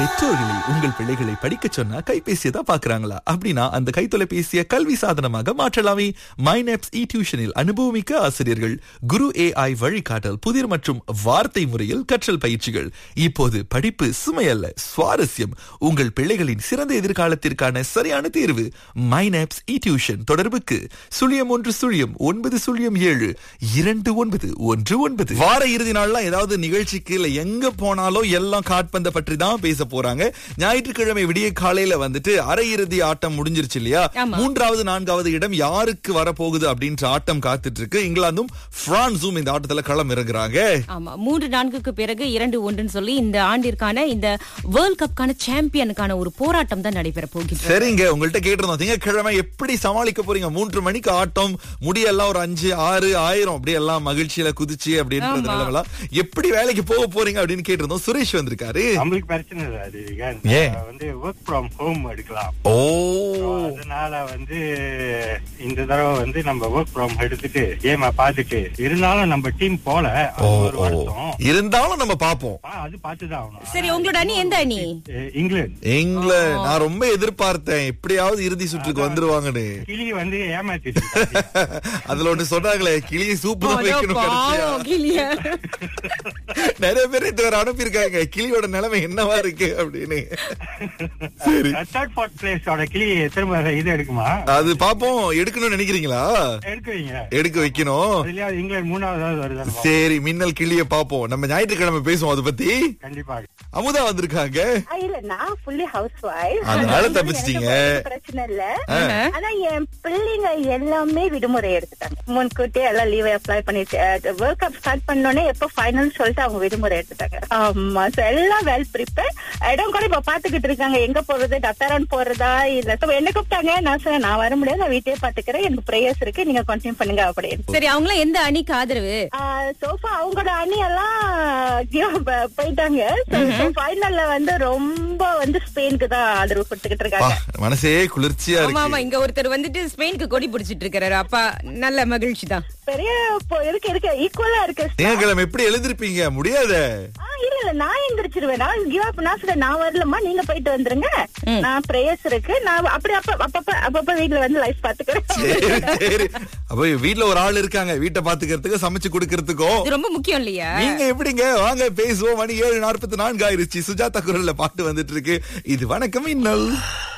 பெற்றோர்களை உங்கள் பிள்ளைகளை படிக்க சொன்னா கைபேசியை தான் பாக்குறாங்களா அப்படின்னா அந்த கைத்தொலைபேசியை கல்வி சாதனமாக மாற்றலாமே மைனப்ஸ் இ டியூஷனில் அனுபவமிக்க ஆசிரியர்கள் குரு ஏஐ வழிகாட்டல் புதிர் மற்றும் வார்த்தை முறையில் கற்றல் பயிற்சிகள் இப்போது படிப்பு சுமையல்ல சுவாரஸ்யம் உங்கள் பிள்ளைகளின் சிறந்த எதிர்காலத்திற்கான சரியான தேர்வு மைனப்ஸ் இ டியூஷன் தொடர்புக்கு சுழியம் ஒன்று சுழியம் ஒன்பது சுழியம் ஏழு இரண்டு ஒன்பது ஒன்று ஒன்பது வார இறுதி நாள்லாம் ஏதாவது நிகழ்ச்சிக்கு இல்ல எங்க போனாலும் எல்லாம் காட்பந்த பற்றி தான் பேச போறாங்க ஞாயிற்றுக்கிழமை விடிய காலையில வந்துட்டு அரையிறுதி ஆட்டம் முடிஞ்சிருச்சு இல்லையா ஆமா. மூன்றாவது நான்காவது இடம் யாருக்கு வரப்போகுது அப்படின்ற ஆட்டம் காத்துட்டு இருக்கு இங்கிலாந்தும் பிரான்சும் இந்த ஆட்டத்துல களம் இறங்குறாங்க ஆமா மூன்று நான்குக்கு பிறகு இரண்டு ஒன்றுன்னு சொல்லி இந்த ஆண்டிற்கான இந்த வேர்ல்ட் கப்கான சாம்பியனுக்கான ஒரு போராட்டம் தான் நடைபெற போகின்றது சரிங்க உங்கள்ட்ட கேட்டிருந்தோம் திங்கட்கிழமை எப்படி சமாளிக்க போறீங்க மூன்று மணிக்கு ஆட்டம் முடியெல்லாம் ஒரு அஞ்சு ஆறு ஆயிரம் அப்படி எல்லாம் மகிழ்ச்சியில குதிச்சு அப்படின்றது ஆமா. நிலவெல்லாம் எப்படி வேலைக்கு போக போறீங்க அப்படின்னு கேட்டிருந்தோம் சுரேஷ் வந்திருக்காரு நம்மளுக்கு பிரச்சனை இல்லை அது விகான். ஏன்? நம்ம வந்து ஒர்க் ஃப்ரம் ஹோம் எடுக்கலாம் ஓ அதனால வந்து இந்த தடவை வந்து நம்ம ஒர்க் ஃப்ரம் எடுத்துட்டு கேம பாத்துட்டு இருந்தாலும் நம்ம டீம் போல அது ஓ ஒரு ஓ. வருஷம் இருந்தாலும் நம்ம பாப்போம் ஆ, அது பார்த்துதான் ஆகணும் சரி உங்களோட அணி எந்த அணி எ- இங்கிலாந்து இங்கிலாந்து நான் ரொம்ப எதிர்பார்த்தேன் எப்படியாவது இறுதி சுற்றுக்கு வந்துருவாங்கன்னு கிளி வந்து ஏமாத்திட்டு இருக்காங்க. அதுல ஒண்ணு சொன்னாங்களே கிளியை சூப்பு தான் அடோ வைக்கணும் கடைசியா. பாவம் கிளியா. நிறைய பேர் இதுவரை அனுப்பியிருக்காங்க கிளியோட நிலைமை என்னவா இருக்கு அப்படின்னு சரி தேர்ட் ஃபோர்த் பிளேஸோட கிளி திரும்ப இது எடுக்குமா அது பாப்போம் எடுக்கணும்னு நினைக்கிறீங்களா எடுக்குவீங்க எடுக்க வைக்கணும் அதுலயாவது இங்கிலாந்து மூணாவது வருதான்னு சரி மின்னல் கிளிய பாப்போம் நம்ம ஞாயிற்றுக்கிழமை பேசுவோம் அதை பத்தி கண்டிப்பாக அமுதா வந்திருக்காங்க ஆ, இல்ல நான் ஃபுல்லி ஹவுஸ் வைஃப் அதனால தப்பிச்சிட்டீங்க. பிரச்சனை இல்ல ஆனா என் பிள்ளைங்க எல்லாமே விடுமுறை எடுத்துட்டாங்க முன்கூட்டியே எல்லாம் லீவ் அப்ளை பண்ணிட்டு ஒர்க் அப் ஸ்டார்ட் பண்ணோடனே எப்ப ஃபைனல் சொல்லிட்டு அவங்க விடுமுறை எடுத்துட்டாங்க ஆமா so எல்லாம் வெல் ப்ரிப்பேர் இடம் கூட இப்ப பாத்துக்கிட்டு இருக்காங்க எங்க போறது டத்தாரான் போறதா இல்ல So என்ன கூப்பிட்டாங்க நான் சொன்னேன் நான் வர முடியாது நான் வீட்டையே பாத்துக்கிறேன் எனக்கு ப்ரேயர்ஸ் இருக்கு நீங்க கண்டினியூ பண்ணுங்க அப்படின்னு சரி அவங்கள எந்த அணிக்கு ஆதரவு சோஃபா அவங்களோட அணி எல்லாம் give up, போயிட்டாங்க ஃபைனல்ல வந்து ரொம்ப வந்து ஸ்பெயினுக்கு தான் ஆதரவு கொடுத்துக்கிட்டு பா, இருக்காங்க மனசே குளிர்ச்சியா ஆமா ஆமா இருக்கு இங்க ஒருத்தர் வந்துட்டு ஸ்பெயினுக்கு கொடி பிடிச்சிட்டு இருக்காரு அப்பா நல்ல மகிழ்ச்சி தான் பெரிய இப்போ இருக்கு இருக்கு ஈக்குவலா இருக்கு திங்கட்கிழமை எப்படி எழுதிருப்பீங்க முடியாதே ஆ, இல்ல இல்ல நான் எந்திரிச்சிருவேன் நான் கிவ் அப் நான் சொல்றேன் நான் வரலமா நீங்க போயிட்டு வந்துருங்க நான் பிரேயர்ஸ் இருக்கு நான் அப்படி அப்ப அப்பப்ப அப்பப்ப வீட்ல வந்து லைஃப் பாத்துக்கிறேன் சரி சரி அப்ப வீட்ல ஒரு ஆள் இருக்காங்க வீட்டை பாத்துக்கிறதுக்கு சமைச்சு கொடுக்கறதுக்கும் இது ரொம்ப முக்கியம் இல்லையா நீங்க எப்படிங்க வாங்க பேசுவோம் மணி ஏழு நாற்பத்தி நான்கு ஆயிருச்சு சுஜாதா குரல்ல பாட்டு வந்துட்டு இருக்கு இது வணக்கம் இன்னல்